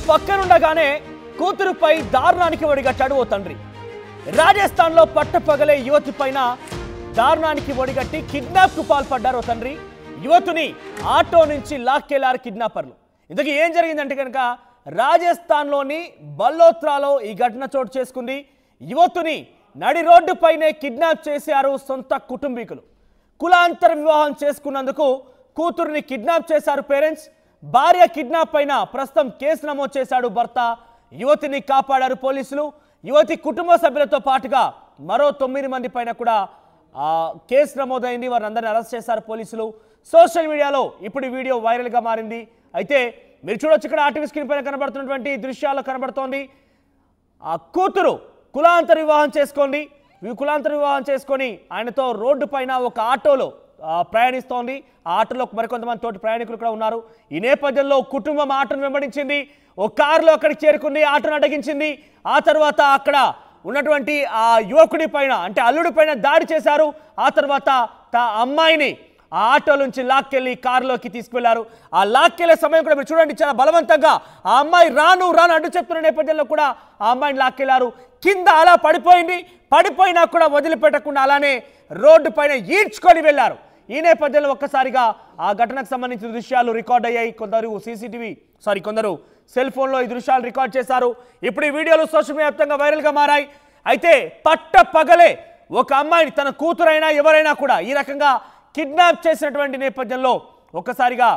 పక్కనుండగానే కూతురుపై దారుణానికి ఒడిగట్టాడు ఓ తండ్రి రాజస్థాన్లో పట్టపగలే యువతి పైన దారుణానికి ఒడిగట్టి కిడ్నాప్ కు పాల్పడ్డారు ఓ తండ్రి యువతుని ఆటో నుంచి లాక్కెళ్లారు కిడ్నాపర్లు ఇంతకీ ఏం జరిగిందంటే కనుక రాజస్థాన్లోని బల్లోత్రాలో ఈ ఘటన చోటు చేసుకుంది యువతుని నడి రోడ్డుపైనే కిడ్నాప్ చేశారు సొంత కుటుంబీకులు కులాంతర వివాహం చేసుకున్నందుకు కూతురుని కిడ్నాప్ చేశారు పేరెంట్స్ భార్య కిడ్నాప్ పైన ప్రస్తుతం కేసు నమోదు చేశాడు భర్త యువతిని కాపాడారు పోలీసులు యువతి కుటుంబ సభ్యులతో పాటుగా మరో తొమ్మిది మంది పైన కూడా ఆ, కేసు నమోదైంది వారిని అందరిని అరెస్ట్ చేశారు పోలీసులు సోషల్ మీడియాలో ఇప్పుడు ఈ వీడియో వైరల్గా మారింది అయితే మీరు చూడొచ్చు ఇక్కడ ఆర్టీవీ స్క్రీన్ పైన కనబడుతున్నటువంటి దృశ్యాల్లో కనబడుతోంది ఆ కూతురు కులాంతర వివాహం చేసుకోండి ఈ కులాంతర వివాహం చేసుకొని ఆయనతో రోడ్డు పైన ఒక ఆటోలో ఆ, ప్రయాణిస్తోంది ఆ ఆటోలో మరికొంతమంది తోటి ప్రయాణికులు కూడా ఉన్నారు ఈ నేపథ్యంలో కుటుంబం ఆటోను వెంబడించింది ఒక కారులో అక్కడికి చేరుకుంది ఆటోను అడ్డగించింది ఆ తర్వాత అక్కడ ఉన్నటువంటి ఆ యువకుడి పైన అంటే అల్లుడి పైన దాడి చేశారు ఆ తర్వాత తా అమ్మాయిని ఆ ఆటో నుంచి లాక్కెళ్ళి కారులోకి తీసుకువెళ్లారు ఆ లాక్కెళ్లే సమయం కూడా మీరు చూడండి చాలా బలవంతంగా ఆ అమ్మాయి రాను రాను అడ్డు చెప్తున్న నేపథ్యంలో కూడా ఆ అమ్మాయిని లాక్కెళ్లారు కింద అలా పడిపోయింది పడిపోయినా కూడా వదిలిపెట్టకుండా అలానే రోడ్డు పైన ఈడ్చుకొని వెళ్ళారు ఈ నేపథ్యంలో ఒక్కసారిగా ఆ ఘటనకు సంబంధించిన దృశ్యాలు రికార్డ్ అయ్యాయి కొందరు సీసీటీవీ సారీ కొందరు సెల్ ఫోన్లో ఈ దృశ్యాలు రికార్డ్ చేశారు ఇప్పుడు ఈ వీడియోలు సోషల్ మీడియా వ్యాప్తంగా వైరల్గా మారాయి అయితే పట్ట పగలే ఒక అమ్మాయిని తన కూతురైనా ఎవరైనా కూడా ఈ రకంగా కిడ్నాప్ చేసినటువంటి నేపథ్యంలో ఒక్కసారిగా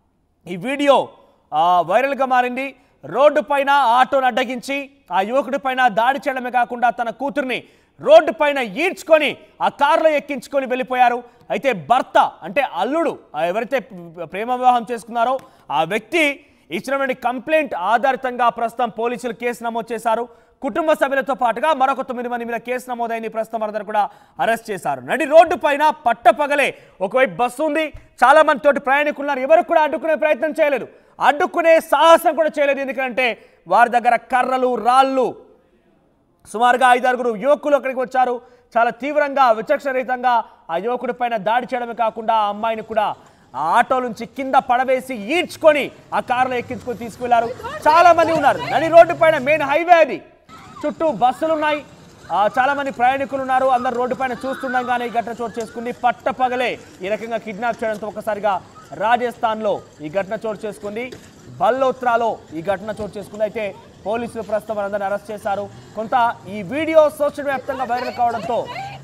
ఈ వీడియో ఆ, వైరల్గా మారింది రోడ్డు పైన ఆటోను అడ్డగించి ఆ యువకుడి పైన దాడి చేయడమే కాకుండా తన కూతుర్ని రోడ్డు పైన ఈడ్చుకొని ఆ కారులో ఎక్కించుకొని వెళ్ళిపోయారు అయితే భర్త అంటే అల్లుడు ఆ ఎవరైతే ప్రేమ వివాహం చేసుకున్నారో ఆ వ్యక్తి ఇచ్చినటువంటి కంప్లైంట్ ఆధారితంగా ప్రస్తుతం పోలీసులు కేసు నమోదు చేశారు కుటుంబ సభ్యులతో పాటుగా మరొక తొమ్మిది మంది మీద కేసు నమోదైంది ప్రస్తుతం వారందరూ కూడా అరెస్ట్ చేశారు నడి రోడ్డు పైన పట్టపగలే ఒకవైపు బస్సు ఉంది చాలా మంది తోటి ప్రయాణికులు ఉన్నారు ఎవరు కూడా అడ్డుకునే ప్రయత్నం చేయలేదు అడ్డుకునే సాహసం కూడా చేయలేదు ఎందుకంటే వారి దగ్గర కర్రలు రాళ్ళు సుమారుగా ఐదారుగురు యువకులు అక్కడికి వచ్చారు చాలా తీవ్రంగా విచక్షణరహితంగా ఆ యువకుడి పైన దాడి చేయడమే కాకుండా ఆ అమ్మాయిని కూడా ఆ ఆటో నుంచి కింద పడవేసి ఈడ్చుకొని ఆ కారులో ఎక్కించుకొని తీసుకువెళ్లారు చాలా మంది ఉన్నారు నడి రోడ్డు పైన మెయిన్ హైవే అది చుట్టూ బస్సులు ఉన్నాయి ఆ, చాలా మంది ప్రయాణికులు ఉన్నారు అందరు రోడ్డు పైన చూస్తుండగానే ఈ ఘటన చోటు చేసుకుంది పట్టపగలే ఈ రకంగా కిడ్నాప్ చేయడంతో ఒకసారిగా రాజస్థాన్లో ఈ ఘటన చోటు చేసుకుంది బల్లోత్రాలో ఈ ఘటన చోటు చేసుకుంది అయితే పోలీసులు ప్రస్తుతం అందరిని అరెస్ట్ చేశారు కొంత ఈ వీడియో సోషల్ వ్యాప్తంగా వైరల్ కావడంతో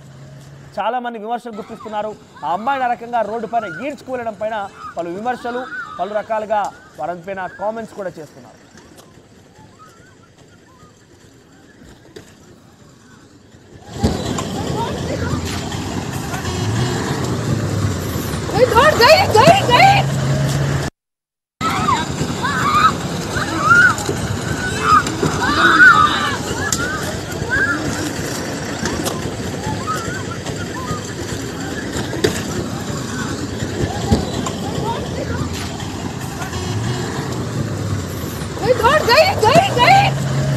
చాలా మంది విమర్శలు గుర్తిస్తున్నారు ఆ అమ్మాయిని ఆ రకంగా రోడ్డు పైన ఈడ్చుకువెళ్ళడం పైన పలు విమర్శలు పలు రకాలుగా వారిపైన కామెంట్స్ కూడా చేస్తున్నారు Wait, God, gate, gate, gate! Wait, God, gate, gate, gate!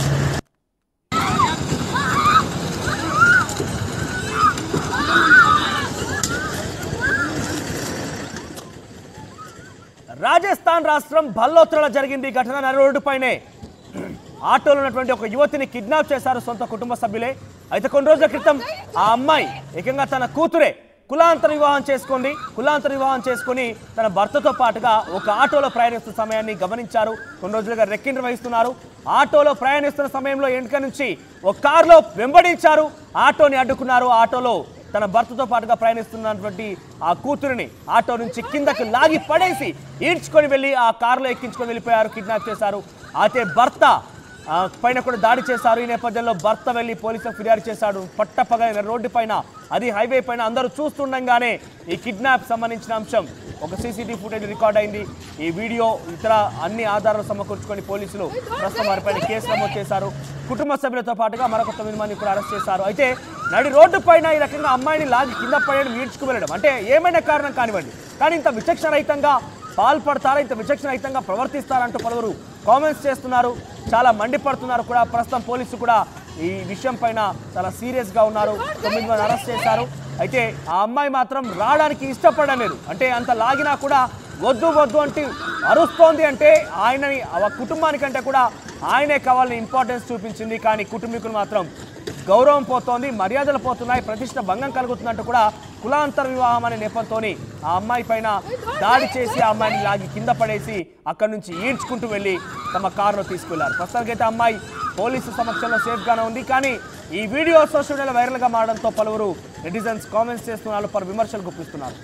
Rajasthan రాష్ట్రం భల్లోత్రలో జరిగింది ఈ ఘటన నడి రోడ్డుపైనే ఆటోలో ఉన్నటువంటి ఒక యువతిని కిడ్నాప్ చేశారు సొంత కుటుంబ సభ్యులే అయితే కొన్ని రోజుల క్రితం ఆ అమ్మాయి ఏకంగా తన కూతురే కులాంతర వివాహం చేసుకుంది కులాంతర వివాహం చేసుకుని తన భర్తతో పాటుగా ఒక ఆటోలో ప్రయాణిస్తున్న సమయాన్ని గమనించారు కొన్ని రోజులుగా రెక్కిండ్ర వహిస్తున్నారు ఆటోలో ప్రయాణిస్తున్న సమయంలో వెనుక నుంచి ఒక కారులో వెంబడించారు ఆటోని అడ్డుకున్నారు ఆటోలో తన భర్తతో పాటుగా ప్రయాణిస్తున్నటువంటి ఆ కూతురిని ఆటో నుంచి కిందకి లాగి పడేసి ఈడ్చుకొని వెళ్ళి ఆ కారులో ఎక్కించుకొని వెళ్ళిపోయారు కిడ్నాప్ చేశారు అయితే భర్త ఆ, పైన కూడా దాడి చేశారు ఈ నేపథ్యంలో భర్త వెళ్ళి పోలీసులకు ఫిర్యాదు చేశాడు పట్టపగల రోడ్డు పైన అది హైవే పైన అందరూ చూస్తుండగానే ఈ కిడ్నాప్ సంబంధించిన అంశం ఒక సీసీటీవీ ఫుటేజ్ రికార్డ్ అయింది ఈ వీడియో ఇతర అన్ని ఆధారాలు సమకూర్చుకొని పోలీసులు ప్రస్తుతం వారిపైన కేసు నమోదు చేశారు కుటుంబ సభ్యులతో పాటుగా మరొక తొమ్మిది మంది కూడా అరెస్ట్ చేశారు అయితే నడి రోడ్డు పైన ఈ రకంగా అమ్మాయిని లాగి కింద పడేయడం ఈడ్చుకు వెళ్ళడం అంటే ఏమైనా కారణం కానివ్వండి కానీ ఇంత విచక్షణ రహితంగా పాల్పడతారా ఇంత విచక్షణ రహితంగా ప్రవర్తిస్తారంటూ పలువురు కామెంట్స్ చేస్తున్నారు చాలా మండిపడుతున్నారు కూడా ప్రస్తుతం పోలీసులు కూడా ఈ విషయం పైన చాలా సీరియస్గా ఉన్నారు తొమ్మిది మంది అరెస్ట్ చేశారు అయితే ఆ అమ్మాయి మాత్రం రావడానికి ఇష్టపడలేదు అంటే అంత లాగినా కూడా వద్దు వద్దు అంటే అరుస్తోంది అంటే ఆయనని ఆ కుటుంబానికంటే కూడా ఆయనే కావాలని ఇంపార్టెన్స్ చూపించింది కానీ కుటుంబీకులు మాత్రం గౌరవం పోతోంది మర్యాదలు పోతున్నాయి ప్రతిష్ట భంగం కలుగుతున్నట్టు కూడా కులాంతర వివాహం అనే నెపంతో ఆ అమ్మాయి పైన దాడి చేసి ఆ అమ్మాయిని లాగి కింద పడేసి అక్కడి నుంచి ఈడ్చుకుంటూ వెళ్ళి తమ కారులో తీసుకెళ్లారు ప్రస్తుతానికైతే అమ్మాయి పోలీసు సమక్షంలో సేఫ్గానే ఉంది కానీ ఈ వీడియో సోషల్ మీడియాలో వైరల్గా మారడంతో పలువురు నెటిజన్స్ కామెంట్స్ చేస్తున్నారు పలు విమర్శలు గుప్పిస్తున్నారు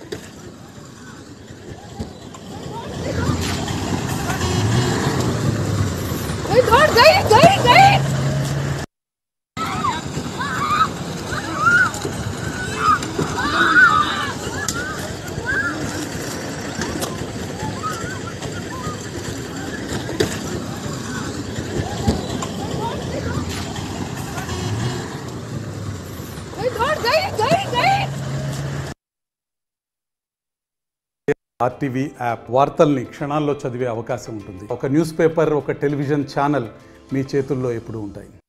Wait, don't guide, guide, guide. Wait, don't guide, guide, guide. RTV app వార్తల్ని క్షణాల్లో చదివే అవకాశం ఉంటుంది ఒక న్యూస్ పేపర్ ఒక టెలివిజన్ ఛానల్ మీ చేతుల్లో ఎప్పుడూ ఉంటాయి